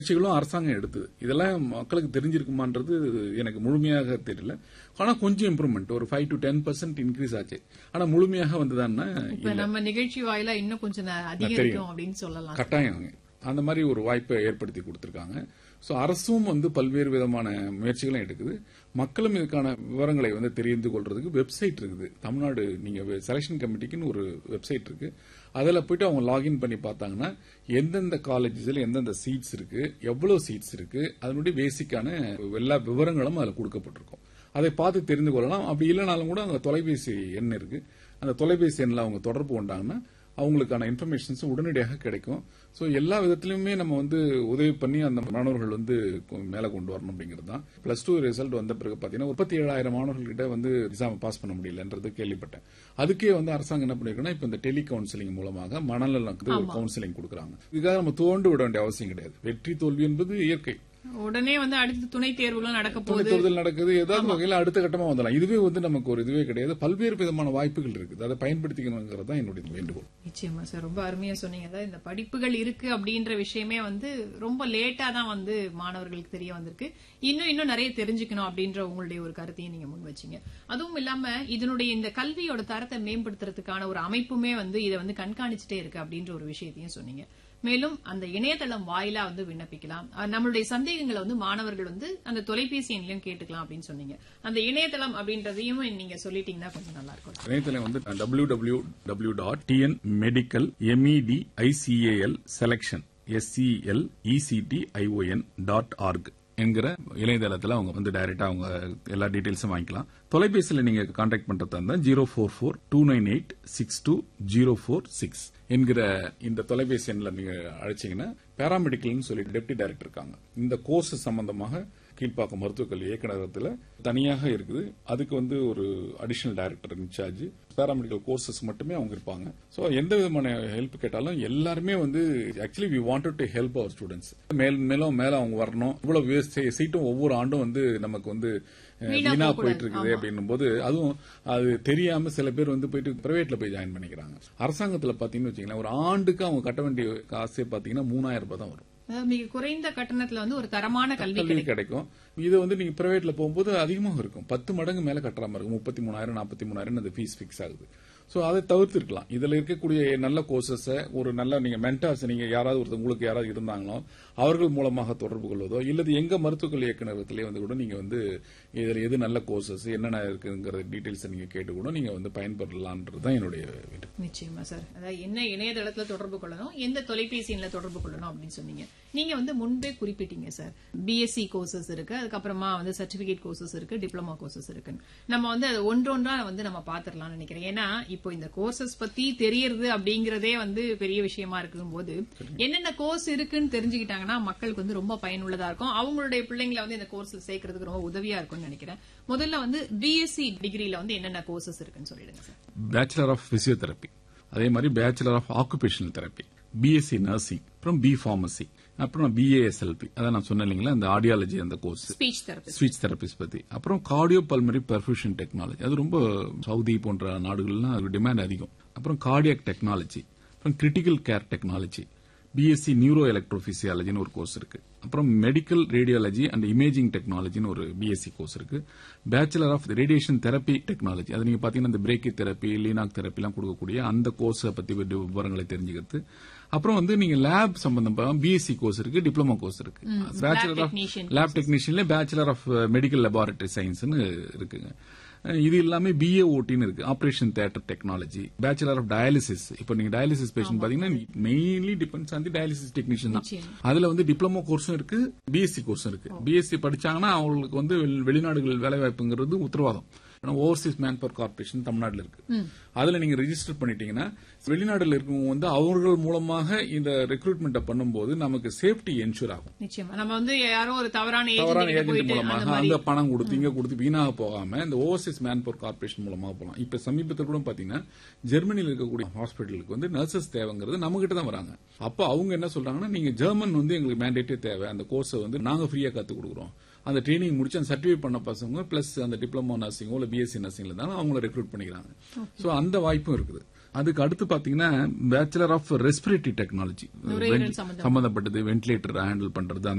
முயற்சிகளும் அரசாங்கம் எடுத்தது இதெல்லாம் மக்களுக்கு தெரிஞ்சிருக்குமான்றது எனக்கு முழுமையாக தெரியல ஆனா கொஞ்சம் இம்ப்ரூவ்மெண்ட் ஒரு five to ten percent increase ஆச்சு ஆனா முழுமையாக வந்ததான்னா இப்ப நம்ம நிகழ்ச்சி வாயிலா இன்னும் கொஞ்சம் ந- அதிகரிக்கும் அப்படின்னு சொல்லலாம் கட்டாயம் அந்த மாதிரி ஒரு வாய்ப்பை ஏற்படுத்தி கொடுத்திருக்காங்க சோ அரசும் வந்து பல்வேறு விதமான முயற்சிகளும் எடுக்குது மக்களும் இதுக்கான விவரங்களை வந்து தெரிந்து கொள்றதுக்கு வெப்சைட் இருக்குது தமிழ்நாடு நீங்க செலெக்ஷன் கமிட்டிக்குன்னு ஒரு வெப்சைட் இருக்கு அதில் போயிட்டு அவங்க லாகின் பண்ணி பார்த்தாங்கன்னா எந்தெந்த காலேஜஸ்ல எந்தெந்த சீட்ஸ் இருக்கு எவ்வளவு சீட்ஸ் இருக்கு அதனுடைய பேசிக்கான எல்லா விவரங்களும் அதில் கொடுக்கப்பட்டிருக்கும் அதை பார்த்து தெரிந்து கொள்ளலாம் அப்படி இல்லைனாலும் கூட அங்க தொலைபேசி எண் இருக்கு அந்த தொலைபேசி எண்ணில் அவங்க தொடர்பு கொண்டாங்கன்னா அவங்களுக்கான இன்ஃபர்மேஷன்ஸ் உடனடியாக கிடைக்கும் ஸோ எல்லா விதத்திலுமே நம்ம வந்து உதவி பண்ணி அந்த மாணவர்கள் வந்து கொ- மேல கொண்டு வரணும் அப்படிங்கிறது தான் பிளஸ் டூ ரிசல்ட் வந்த பிறகு பார்த்தீங்கன்னா முப்பத்தி ஏழாயிரம் மாணவர்கள்கிட்ட வந்து எக்ஸாம் பாஸ் பண்ண முடியலன்றது கேள்விப்பட்டேன் அதுக்கே வந்து அரசாங்கம் என்ன பண்ணிருக்குன்னா இப்போ இந்த டெலி கவுன்சிலிங் மூலமாக மனநலனுக்கு கவுன்சிலிங் கொடுக்குறாங்க இதுக்காக நம்ம தோண்டு விட வேண்டிய அவசியம் கிடையாது வெற்றி தோல்வி என்பது இயற்கை உடனே வந்து அடுத்து துணை தேர்வுலாம் நடக்க துணை போகுது தேர்தல் நடக்குது ஏதாவது வகையில் அடுத்த கட்டமா வந்துடலாம் இதுவே வந்து நமக்கு ஒரு இதுவே கிடையாது பல்வேறு விதமான வாய்ப்புகள் இருக்குது அதை பயன்படுத்திக்கணுங்கிறது தான் என்னுடைய வேண்டுகோள் நிச்சயமா சார் ரொம்ப அருமையா சொன்னீங்க அதாவது இந்த படிப்புகள் இருக்கு அப்படின்ற விஷயமே வந்து ரொம்ப லேட்டா தான் வந்து மாணவர்களுக்கு தெரிய வந்திருக்கு இன்னும் இன்னும் நிறைய தெரிஞ்சுக்கணும் அப்படின்ற உங்களுடைய ஒரு கருத்தையும் நீங்க முன் வச்சீங்க அதுவும் இல்லாம இதனுடைய இந்த கல்வியோட தரத்தை மேம்படுத்துறதுக்கான ஒரு அமைப்புமே வந்து இதை வந்து கண்காணிச்சுட்டே இருக்கு அப்படின்ற ஒரு விஷயத்தையும் சொன்னீங்க மேலும் அந்த இணையதளம் வாயிலா வந்து விண்ணப்பிக்கலாம் அஹ் நம்மளுடைய சந்தேகங்களை வந்து மாணவர்கள் வந்து அந்த தொலைபேசி எண்ணிலையும் கேட்டுக்கலாம் அப்படின்னு சொன்னீங்க அந்த இணையதளம் அப்படின்றதையும் நீங்க சொல்லிட்டீங்கன்னா கொஞ்சம் நல்லா இருக்கும் இணையதளம் வந்து W W W dot TN medical MED ICAL selection SCL ECT ION dot org என்கிற இணையதளத்தில் அவங்க வந்து டைரக்டா அவங்க எல்லா டீடைல்ஸும் வாங்கிக்கலாம் தொலைபேசியில் நீங்க கான்டாக்ட் பண்றதா இருந்தா zero four four two nine eight six two zero four six என்கிற இந்த தொலைபேசி எண்ணில் நீங்க அழைச்சீங்கன்னா பேராமெடிக்கல்னு சொல்லி டெப்டி டைரக்டர் இருக்காங்க இந்த கோர்ஸ் சம்பந்தமாக கீழ்ப்பாக்கம் மருத்துவக் கல்வி இயக்குநரகத்தில் தனியாக இருக்குது அதுக்கு வந்து ஒரு additional director incharge paramedical courses மட்டுமே அவங்க இருப்பாங்க ஸோ எந்த விதமான ஹெல்ப் கேட்டாலும் எல்லாருமே வந்து actually we wanted to help our students மேல் மேலும் மேல அவங்க வரணும் இவ்வளவு சீ- சீட்டும் ஒவ்வொரு ஆண்டும் வந்து நமக்கு வந்து அஹ், வீணா வீணா போகக்கூடாது. போயிட்டு இருக்குது அப்படின்னும் போது அதுவும் அது தெரியாம சில பேர் வந்து போயிட்டு பிரைவேட்ல போய் ஜாயின் பண்ணிக்கிறாங்க அரசாங்கத்துல பாத்தீங்கன்னு வச்சீங்களேன் ஒரு ஆண்டுக்கு அவங்க கட்ட வேண்டிய காசே பாத்தீங்கன்னா மூணாயிரம் ரூபாய் தான் வரும் அதாவது மிக குறைந்த கட்டணத்துல வந்து ஒரு தரமான கல்வி கல்வி கிடைக்கும் இது வந்து நீங்க பிரைவேட்ல போகும்போது அதிகமாக இருக்கும் பத்து மடங்கு மேல கட்டுற மாதிரி இருக்கும் முப்பத்தி மூணாயிரம் நாற்பத்தி மூணாயிரம் அந்த ஃபீஸ் ஃபிக்ஸ் ஆகுது சோ அதை தவிர்த்திருக்கலாம் இதுல இருக்கக்கூடிய நல்ல கோர்சஸ் ஒரு நல்ல நீங்க மென்டார்ஸ் நீங்க யாராவது ஒருத்தர் உங்களுக்கு யாராவது இருந்தாங்களோ அவர்கள் மூலமாக தொடர்பு கொள்வதோ இல்லது எங்க மருத்துவக் கல்வி இயக்குநரகத்திலே வந்து கூட நீங்க வந்து இதுல எது நல்ல கோர்சஸ் என்னென்ன இருக்குங்கிற டீடைல்ஸ் நீங்க கேட்டு கூட நீங்க வந்து பயன்பெறலான்றது தான் என்னுடைய வேண்டுகோள். நிச்சயமா சார் அதாவது என்ன இணையதளத்துல தொடர்பு கொள்ளணும் எந்த தொலைபேசி எண்ணில் தொடர்பு கொள்ளணும் அப்படின்னு சொன்னீங்க நீங்க வந்து முன்பே குறிப்பிட்டீங்க சார் பிஎஸ்சி கோர்சஸ் இருக்கு அதுக்கப்புறமா வந்து சர்டிபிகேட் கோர்சஸ் இருக்கு டிப்ளமா கோர்சஸ் இருக்கு நம்ம வந்து அது ஒன்றொன்றா வந்து நம்ம பாத்துரலாம்னு நினைக்கிறேன் ஏன்னா இப்போ இந்த கோர்சஸ் பத்தி தெரியறது அப்படிங்கறதே வந்து பெரிய விஷயமா இருக்கும்போது என்னென்ன கோர்ஸ் இருக்குன்னு தெரிஞ்சுக்கிட்டாங்கன்னா மக்களுக்கு வந்து ரொம்ப பயனுள்ளதா இருக்கும் அவங்களுடைய பிள்ளைங்களை வந்து இந்த கோர்ஸ்ல சேர்க்கறதுக்கு ரொம்ப உதவியா இருக்கும்னு நினைக்கிறேன் முதல்ல வந்து பிஎஸ்சி டிகிரில வந்து என்னென்ன கோர்சஸ் இருக்குன்னு சொல்லிடுங்க சார் பேச்சுலர் ஆஃப் பிசியோதெரப்பி அதே மாதிரி bachelor of occupational therapy BSc nursing அப்புறம் பி ஃபார்மசி அப்புறம் பிஏஎஸ்எல்பி அதான் நான் சொன்னேன் இல்லைங்களா இந்த ஆடியாலஜி அந்த course speech therapist speech therapist பத்தி அப்புறம் கார்டியோ பல்மரி பெர்ஃபியூஷன் டெக்னாலஜி அது ரொம்ப சவுதி போன்ற நாடுகள்லாம் அது டிமாண்ட் அதிகம் அப்புறம் கார்டியாக் டெக்னாலஜி அப்புறம் critical care technology BSc neuro எலக்ட்ரோபிசியாலஜின்னு ஒரு கோர்ஸ் இருக்கு அப்புறம் மெடிக்கல் ரேடியாலஜி அண்ட் இமேஜிங் டெக்னாலஜின்னு ஒரு பிஎஸ்சி கோர்ஸ் இருக்கு bachelor of radiation therapy technology அது நீங்க பாத்தீங்கன்னா இந்த பிரேக்கி தெரப்பி லீனாக் தெரப்பிலாம் கொடுக்கக்கூடிய அந்த கோர்ஸை பத்தி விவரங்களை தெரிஞ்சுக்கிறது அப்புறம் வந்து நீங்க லேப் சம்பந்தம் பிஎஸ்சி கோர்ஸ் இருக்கு டிப்ளமோ கோர்ஸ் இருக்கு பேச்சுலர் ஆஃப் technician லேப் டெக்னீஷியன்ல பேச்சுலர் ஆஃப் மெடிக்கல் லெபார்டரி சயின்ஸ்னு இருக்குங்க அஹ் இது எல்லாமே பிஏ ஓட்டின்னு இருக்கு operation theatre technology bachelor of dialysis இப்போ நீங்க டயாலிசிஸ் பேஷண்ட் பாத்தீங்கன்னா mainly depends on the dialysis technician தான் நிச்சயம். அதுல வந்து டிப்ளமோ கோர்ஸும் இருக்கு பிஎஸ்சி கோர்ஸும் இருக்கு பிஎஸ்சி படிச்சாங்கன்னா அவங்களுக்கு வந்து வெளி- வெளிநாடுகள் வேலை வாய்ப்புங்கிறது உத்தரவாதம் ஓவர்சீஸ் மேன் பவர் கார்பரேஷன் தமிழ்நாட்டில் இருக்கு அதுல நீங்க ரெஜிஸ்டர் பண்ணிட்டீங்கன்னா வெளிநாடுல இருக்கவங்க வந்து அவர்கள் மூலமாக இந்த ரெக்ரூட்மெண்ட்டை பண்ணும்போது நமக்கு சேஃப்டி என்ஷூர் ஆகும் நிச்சயமா நம்ம வந்து யாரோ ஒரு தவறான தவறான ஏஜென்ட் ஏஜென்ட் போயிட்டு அந்த மூலமாக மாதிரி அந்த பணம் கொடுத்து இங்க கொடுத்து வீணாக போகாம இந்த ஓவர்சீஸ் மேன் பவர் கார்பரேஷன் மூலமாக போகலாம் இப்ப சமீபத்தில் கூட பாத்தீங்கன்னா ஜெர்மனியில் இருக்கக்கூடிய ஹாஸ்பிட்டலுக்கு வந்து நர்சஸ் தேவைங்கிறது நம்ம கிட்ட தான் வராங்க அப்போ அவங்க என்ன சொல்றாங்கன்னா நீங்க ஜெர்மன் வந்து எங்களுக்கு மேண்டேட்டே தேவை அந்த கோர்ஸை வந்து நாங்க ஃப்ரீயா கத்து கொடுக்குறோம் அந்த ட்ரைனிங் முடிச்சு அந்த சர்டிஃபிகேட் பண்ண பசங்க பிளஸ் அந்த டிப்ளமோ நர்சிங்கோ இல்ல பிஎஸ்சி நர்சிங்ல இருந்தாலும் அவங்கள ரெக்ரூட் பண்ணிக்கிறாங்க சோ அந்த வாய்ப்பும் இருக்குது அதுக்கு அடுத்து பாத்தீங்கன்னா பேச்சுலர் ஆஃப் ரெஸ்பிரேட்டரி டெக்னாலஜி நுரையீரல் சம்பந்தம். சம்பந்தப்பட்டது வென்டிலேட்டர் ஹேண்டில் பண்றது அந்த